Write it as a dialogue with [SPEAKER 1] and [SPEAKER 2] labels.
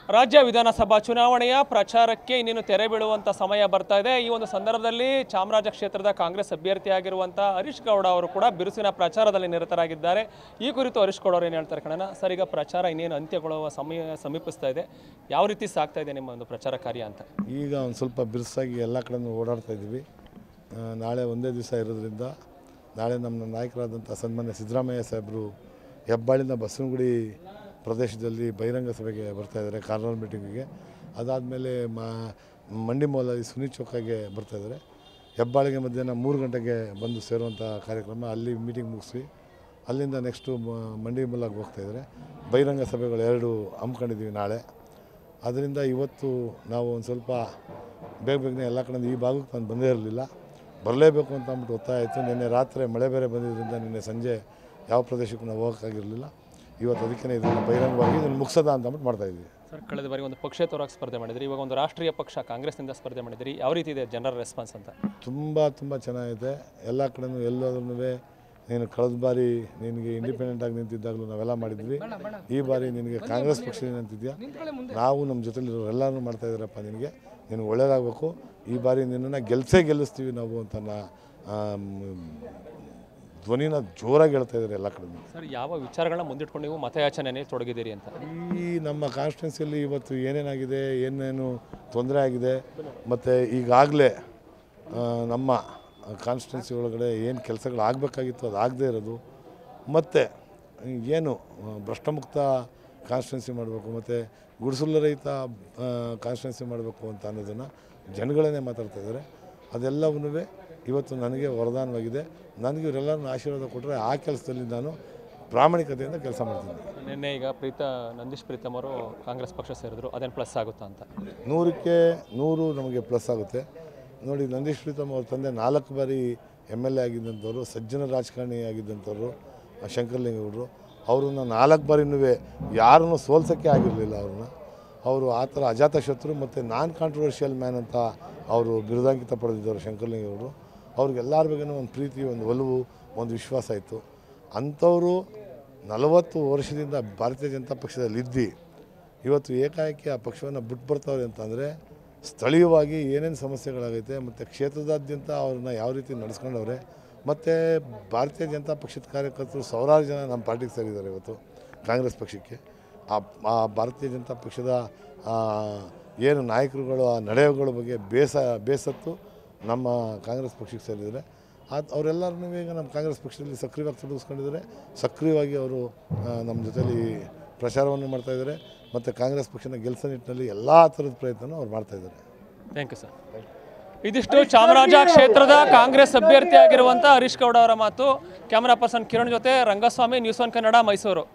[SPEAKER 1] ರಾಜ್ಯ ವಿಧಾನಸಭಾ ಚುನಾವಣೆಯ ಪ್ರಚಾರಕ್ಕೆ ಇನ್ನೇನು ತೆರೆ ಬೀಳುವಂಥ ಸಮಯ ಬರ್ತಾ ಇದೆ ಈ ಒಂದು ಸಂದರ್ಭದಲ್ಲಿ ಚಾಮರಾಜ ಕ್ಷೇತ್ರದ ಕಾಂಗ್ರೆಸ್ ಅಭ್ಯರ್ಥಿಯಾಗಿರುವಂಥ ಹರೀಶ್ ಗೌಡ ಅವರು ಕೂಡ ಬಿರುಸಿನ ಪ್ರಚಾರದಲ್ಲಿ ನಿರತರಾಗಿದ್ದಾರೆ ಈ ಕುರಿತು ಹರೀಶ್ ಗೌಡ ಅವರು ಏನು ಹೇಳ್ತಾರೆ ಕಣ ಸರ್ ಈಗ ಪ್ರಚಾರ ಇನ್ನೇನು ಅಂತ್ಯಗೊಳ್ಳುವ ಸಮಯ ಸಮೀಪಿಸ್ತಾ ಇದೆ ಯಾವ ರೀತಿ ಸಾಗ್ತಾ ಇದೆ ನಿಮ್ಮ ಒಂದು ಪ್ರಚಾರ ಕಾರ್ಯ ಅಂತ
[SPEAKER 2] ಈಗ ಒಂದು ಸ್ವಲ್ಪ ಬಿರುಸಾಗಿ ಎಲ್ಲ ಕಡೆನೂ ಓಡಾಡ್ತಾ ಇದ್ದೀವಿ ಆ, ನಾಳೆ ಒಂದೇ ದಿವಸ ಇರೋದ್ರಿಂದ ನಾಳೆ ನಮ್ಮ ನಾಯಕರಾದಂಥ ಸನ್ಮಾನ್ಯ ಸಿದ್ದರಾಮಯ್ಯ ಸಾಹೇಬರು ಹೆಬ್ಬಾಳಿನ ಬಸವನಗುಡಿ ಪ್ರದೇಶದಲ್ಲಿ ಬಹಿರಂಗ ಸಭೆಗೆ ಬರ್ತಾ ಇದ್ದಾರೆ ಕಾರ್ನರ್ ಮೀಟಿಂಗಿಗೆ ಅದಾದಮೇಲೆ ಮಾ ಮಂಡಿ ಮೌಲಲ್ಲಿ ಸುನಿ ಚೌಕಾಗೆ ಬರ್ತಾ ಇದ್ದಾರೆ ಹೆಬ್ಬಾಳಿಗೆ ಮಧ್ಯಾಹ್ನ ಮೂರು ಗಂಟೆಗೆ ಬಂದು ಸೇರುವಂಥ ಕಾರ್ಯಕ್ರಮ ಅಲ್ಲಿ ಮೀಟಿಂಗ್ ಮುಗಿಸಿ ಅಲ್ಲಿಂದ ನೆಕ್ಸ್ಟು ಮಂಡಿ ಮೂಲಕ್ಕೆ ಹೋಗ್ತಾ ಇದ್ದಾರೆ ಬಹಿರಂಗ ಸಭೆಗಳು ಎರಡು ಹಮ್ಮಿಕೊಂಡಿದ್ದೀವಿ ನಾಳೆ ಅದರಿಂದ ಇವತ್ತು ನಾವು ಒಂದು ಸ್ವಲ್ಪ ಬೇಗ ಬೇಗನೆ ಎಲ್ಲ ಕಡೆಯಿಂದ ಈ ಭಾಗಕ್ಕೆ ನಾನು ಬಂದೇ ಇರಲಿಲ್ಲ ಬರಲೇಬೇಕು ಅಂತ ಅಂದ್ಬಿಟ್ಟು ಒತ್ತಾಯ ಆಯಿತು ನಿನ್ನೆ ರಾತ್ರಿ ಮಳೆ ಬೇರೆ ಬಂದಿದ್ದರಿಂದ ನಿನ್ನೆ ಸಂಜೆ ಯಾವ ಪ್ರದೇಶಕ್ಕೂ ನಾವು ಹೋಗೋಕ್ಕಾಗಿರಲಿಲ್ಲ ಇವತ್ತು ಅದಕ್ಕೆ ಇದನ್ನು ಬಹಿರಂಗವಾಗಿ ಇದನ್ನು ಮುಗಿಸೋದ ಅಂತ ಅಂದ್ಬಿಟ್ಟು ಮಾಡ್ತಾಯಿದ್ವಿ
[SPEAKER 1] ಸರ್ ಕಳೆದ ಬಾರಿ ಒಂದು ಪಕ್ಷೇತರವಾಗಿ ಸ್ಪರ್ಧೆ ಮಾಡಿದ್ರಿ ಇವಾಗ ಒಂದು ರಾಷ್ಟ್ರೀಯ ಪಕ್ಷ ಕಾಂಗ್ರೆಸ್ನಿಂದ ಸ್ಪರ್ಧೆ ಮಾಡಿದ್ರಿ ಯಾವ ರೀತಿ ಇದೆ ಜನರ ರೆಸ್ಪಾನ್ಸ್ ಅಂತ
[SPEAKER 2] ತುಂಬ ತುಂಬ ಚೆನ್ನಾಗಿದೆ ಎಲ್ಲ ಕಡೆನೂ ಎಲ್ಲಾದ್ರೂ ನೀನು ಕಳೆದ ಬಾರಿ ನಿನಗೆ ಇಂಡಿಪೆಂಡೆಂಟ್ ಆಗಿ ನಿಂತಿದ್ದಾಗಲೂ ನಾವೆಲ್ಲ ಮಾಡಿದ್ವಿ ಈ ಬಾರಿ ನಿನಗೆ ಕಾಂಗ್ರೆಸ್ ಪಕ್ಷದಿಂದ ನಿಂತಿದ್ಯಾ ನಾವು ನಮ್ಮ ಜೊತೆಲಿರೋ ಎಲ್ಲರೂ ಮಾಡ್ತಾ ಇದ್ದಾರಪ್ಪ ನಿನಗೆ ನಿನಗೆ ಒಳ್ಳೇದಾಗಬೇಕು ಈ ಬಾರಿ ನಿನ್ನನ್ನು ಗೆಲ್ಸೇ ಗೆಲ್ಲಿಸ್ತೀವಿ ನಾವು ಅಂತ ನಾ ಆಮ್, ಧ್ವನಿನ ಜೋರಾಗಿ ಹೇಳ್ತಾ ಇದ್ದಾರೆ ಎಲ್ಲ ಕಡೆ
[SPEAKER 1] ಸರ್ ಯಾವ ವಿಚಾರಗಳನ್ನ ಮುಂದಿಟ್ಕೊಂಡು ನೀವು ಮತಯಾಚನೆ ತೊಡಗಿದ್ದೀರಿ ಅಂತ
[SPEAKER 2] ಈ ನಮ್ಮ ಕಾನ್ಸ್ಟಿಟ್ಯೂನ್ಸಿಯಲ್ಲಿ ಇವತ್ತು ಏನೇನಾಗಿದೆ ಏನೇನು ತೊಂದರೆ ಆಗಿದೆ ಮತ್ತು ಈಗಾಗಲೇ ನಮ್ಮ ಕಾನ್ಸ್ಟಿಟ್ಯೂನ್ಸಿ ಒಳಗಡೆ ಏನು ಕೆಲಸಗಳು ಆಗಬೇಕಾಗಿತ್ತು ಅದು ಆಗದೇ ಇರೋದು ಮತ್ತು ಏನು ಆ, ಭ್ರಷ್ಟಮುಕ್ತ ಕಾನ್ಸ್ಟಿಟ್ಯೂನ್ಸಿ ಮಾಡಬೇಕು ಮತ್ತು ಗುಡಿಸಲು ರಹಿತ ಕಾನ್ಸ್ಟಿಟ್ಯೂನ್ಸಿ ಮಾಡಬೇಕು ಅಂತ ಅನ್ನೋದನ್ನು ಜನಗಳನ್ನೇ ಮಾತಾಡ್ತಾ ಇದ್ದಾರೆ ಅದೆಲ್ಲವನ್ನೂ ಇವತ್ತು ನನಗೆ ವರದಾನವಾಗಿದೆ ನನಗೆ ಇವರೆಲ್ಲರನ್ನು ಆಶೀರ್ವಾದ ಕೊಟ್ಟರೆ ಆ ಕೆಲಸದಲ್ಲಿ ನಾನು ಪ್ರಾಮಾಣಿಕತೆಯಿಂದ ಕೆಲಸ ಮಾಡ್ತೀನಿ
[SPEAKER 1] ನಿನ್ನೆ ಈಗ ಪ್ರೀತ ನಂದೀಶ್ ಪ್ರೀತಮ್ ಅವರು ಕಾಂಗ್ರೆಸ್ ಪಕ್ಷ ಸೇರಿದ್ರು ಅದೇನು ಪ್ಲಸ್ ಆಗುತ್ತಾ ಅಂತ
[SPEAKER 2] ನೂರಕ್ಕೆ ನೂರು ನಮಗೆ ಪ್ಲಸ್ ಆಗುತ್ತೆ ನೋಡಿ ನಂದೀಶ್ ಪ್ರೀತಮ್ ಅವ್ರ ತಂದೆ ನಾಲ್ಕು ಬಾರಿ ಎಮ್ ಎಲ್ ಎ ಆಗಿದ್ದಂಥವ್ರು ಸಜ್ಜನ ರಾಜಕಾರಣಿ ಆಗಿದ್ದಂಥವ್ರು ಆ ಶಂಕರಲಿಂಗೌಡರು ಅವ್ರನ್ನ ನಾಲ್ಕು ಬಾರಿನೂ ಯಾರನ್ನೂ ಸೋಲ್ಸೋಕ್ಕೆ ಆಗಿರಲಿಲ್ಲ ಅವ್ರನ್ನ ಅವರು ಆ ಥರ ಅಜಾತಶತ್ರು ಮತ್ತು ನಾನ್ ಕಾಂಟ್ರವರ್ಷಿಯಲ್ ಮ್ಯಾನ್ ಅಂತ ಅವರು ಬಿರುದಾಂಕಿತ ಪಡೆದಿದ್ದವರು ಶಂಕರಲಿಂಗೌಡರು ಅವ್ರಿಗೆಲ್ಲರ ಬಗ್ಗೆನೂ ಒಂದು ಪ್ರೀತಿ ಒಂದು ಒಲವು ಒಂದು ವಿಶ್ವಾಸ ಇತ್ತು ಅಂಥವರು ನಲವತ್ತು ವರ್ಷದಿಂದ ಭಾರತೀಯ ಜನತಾ ಪಕ್ಷದಲ್ಲಿ ಇದ್ದು ಇವತ್ತು ಏಕಾಏಕಿ ಆ ಪಕ್ಷವನ್ನು ಬಿಟ್ಟು ಬರ್ತಾವ್ರೆ ಅಂತಂದರೆ ಸ್ಥಳೀಯವಾಗಿ ಏನೇನು ಸಮಸ್ಯೆಗಳಾಗೈತೆ ಮತ್ತು ಕ್ಷೇತ್ರದಾದ್ಯಂತ ಅವ್ರನ್ನ ಯಾವ ರೀತಿ ನಡೆಸ್ಕೊಂಡವ್ರೆ ಮತ್ತು ಭಾರತೀಯ ಜನತಾ ಪಕ್ಷದ ಕಾರ್ಯಕರ್ತರು ಸಾವಿರಾರು ಜನ ನಮ್ಮ ಪಾರ್ಟಿಗೆ ಸೇರಿದ್ದಾರೆ ಇವತ್ತು ಕಾಂಗ್ರೆಸ್ ಪಕ್ಷಕ್ಕೆ ಆ ಆ ಭಾರತೀಯ ಜನತಾ ಪಕ್ಷದ ಆ, ಏನು ನಾಯಕರುಗಳು ಆ ನಡೆಗಳ ಬಗ್ಗೆ ಬೇಸ ಬೇಸತ್ತು ನಮ್ಮ ಕಾಂಗ್ರೆಸ್ ಪಕ್ಷಕ್ಕೆ ಸೇರಿದ್ದಾರೆ ಅದು ಅವರೆಲ್ಲರನ್ನೂ ಈಗ ನಮ್ಮ ಕಾಂಗ್ರೆಸ್ ಪಕ್ಷದಲ್ಲಿ ಸಕ್ರಿಯವಾಗಿ ತೊಡಗಿಸ್ಕೊಂಡಿದ್ದಾರೆ ಸಕ್ರಿಯವಾಗಿ ಅವರು ಆ, ನಮ್ಮ ಜೊತೆಲಿ ಪ್ರಚಾರವನ್ನು ಮಾಡ್ತಾಯಿದ್ದಾರೆ ಮತ್ತು ಕಾಂಗ್ರೆಸ್ ಪಕ್ಷನ ಗೆಲ್ಲಿಸೋ ನಿಟ್ಟಿನಲ್ಲಿ ಎಲ್ಲ ಥರದ ಪ್ರಯತ್ನನೂ ಅವ್ರು ಮಾಡ್ತಾಯಿದ್ದಾರೆ
[SPEAKER 1] ಥ್ಯಾಂಕ್ ಯು ಸರ್ ಇದಿಷ್ಟು ಚಾಮರಾಜ ಕ್ಷೇತ್ರದ ಕಾಂಗ್ರೆಸ್ ಅಭ್ಯರ್ಥಿ ಆಗಿರುವಂಥ ಹರೀಶ್ ಗೌಡ ಅವರ ಮಾತು ಕ್ಯಾಮರಾ ಪರ್ಸನ್ ಕಿರಣ್ ಜೊತೆ ರಂಗಸ್ವಾಮಿ ನ್ಯೂಸ್ ಒನ್ ಕನ್ನಡ ಮೈಸೂರು